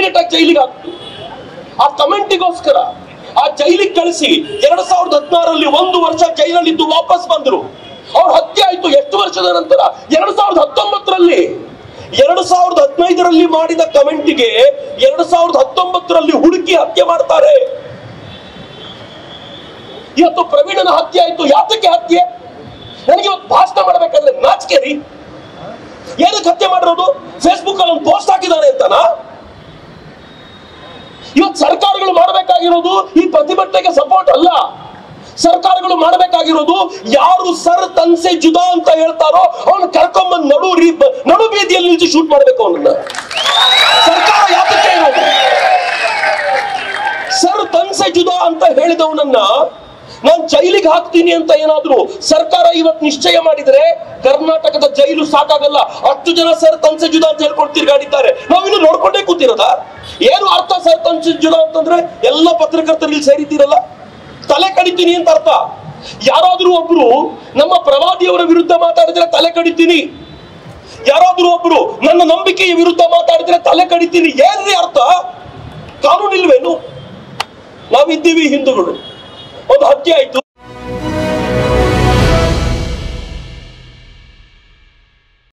immediate ಆಗಿ ಜೈಲಿಗೆ ಹಾಕ್ತು ಆ ಕಮೆಂಟಿಗೋಸ್ಕರ ಆ ಜೈಲಿಗೆ ಕಳಿಸಿ ಎರಡ್ ಸಾವಿರದ ಹದಿನಾರರಲ್ಲಿ ಒಂದು ವರ್ಷ ಜೈಲಲ್ಲಿದ್ದು ವಾಪಸ್ ಬಂದ್ರು ಅವ್ರ ಹತ್ಯೆ ಆಯ್ತು ಎಷ್ಟು ವರ್ಷದ ನಂತರ ಎರಡ್ ಸಾವಿರದ ಹತ್ತೊಂಬತ್ತರಲ್ಲಿ ಎರಡ್ ಸಾವಿರದ ಹದಿನೈದರಲ್ಲಿ ಮಾಡಿದ ಕಮೆಂಟಿಗೆ ಎರಡ್ ಸಾವಿರದ ಹತ್ತೊಂಬತ್ತರಲ್ಲಿ ಹುಡುಕಿ ಹತ್ಯೆ ಮಾಡ್ತಾರೆ ಇವತ್ತು ಪ್ರವೀಣನ ಹತ್ಯೆ ಆಯ್ತು ಯಾತಕ್ಕೆ ಹತ್ಯೆ ನನಗೆ ಇವತ್ತು ಭಾಷಣ ಮಾಡಬೇಕಾದ್ರೆ ನಾಚಿಕೆ ರೀ ಏನಕ್ಕೆ ಹತ್ಯೆ ಮಾಡಿರೋದು ಫೇಸ್ಬುಕ್ ಅಲ್ಲಿ ಒಂದು ಪೋಸ್ಟ್ ಹಾಕಿದ್ದಾನೆ ಅಂತನಾ ಇವತ್ತು ಸರ್ಕಾರಗಳು ಮಾಡಬೇಕಾಗಿರೋದು ಈ ಪ್ರತಿಭಟನೆಗೆ ಸಪೋರ್ಟ್ ಅಲ್ಲ ಸರ್ಕಾರಗಳು ಮಾಡಬೇಕಾಗಿರೋದು ಯಾರು ಸರ್ ತನ್ಸೆ ಜುದಾ ಅಂತ ಹೇಳ್ತಾರೋ ಅವನು ಕರ್ಕೊಂಬಂದ್ ನಡು ರೀ ನಡು ಬೀದಿಯಲ್ಲಿ ನಿಲ್ಸಿ ಶೂಟ್ ಮಾಡ್ಬೇಕು ಅವನನ್ನ ಸರ್ಕಾರ ಯಾತಕ್ಕೆ ಇರೋದು ಸರ್ ತನ್ಸೆ ಜುದಾ ಅಂತ ಹೇಳಿದವನನ್ನ ನಾನು ಜೈಲಿಗೆ ಹಾಕ್ತೀನಿ ಅಂತ ಏನಾದ್ರು ಸರ್ಕಾರ ಇವತ್ತು ನಿಶ್ಚಯ ಮಾಡಿದ್ರೆ ಕರ್ನಾಟಕದ ಜೈಲು ಸಾಕಾಗಲ್ಲ ಹತ್ತು ಜನ ಸರ್ ತನ್ಸೆ ಜುದಾ ಅಂತ ಹೇಳ್ಕೊಂಡು ತಿರ್ಗಾಡಿದ್ದಾರೆ ನಾವಿನ್ನು ನೋಡ್ಕೊಂಡೇ ಕೂತಿರೋದ ಏನು ಅರ್ಥ ಸರ್ ತನ್ಸೆ ಜುದಾ ಅಂತಂದ್ರೆ ಎಲ್ಲ ಪತ್ರಕರ್ತರು ಇಲ್ಲಿ ಸೇರಿದ್ದೀರಲ್ಲ ತಲೆ ಕಡಿತೀನಿ ಅಂತ ಅರ್ಥ ಯಾರಾದ್ರೂ ಒಬ್ರು ನಮ್ಮ ಪ್ರವಾದಿಯವರ ವಿರುದ್ಧ ಮಾತಾಡಿದ್ರೆ ತಲೆ ಕಡಿತೀನಿ ಯಾರಾದ್ರೂ ಒಬ್ರು ನನ್ನ ನಂಬಿಕೆಯ ವಿರುದ್ಧ ಮಾತಾಡಿದ್ರೆ ತಲೆ ಕಡಿತೀನಿ ಏನ್ರಿ ಅರ್ಥ ಕಾನೂನು ಇಲ್ವೇನು ನಾವಿದ್ದೀವಿ ಹಿಂದೂಗಳು ಒಂದು ಹತ್ಯೆ ಆಯ್ತು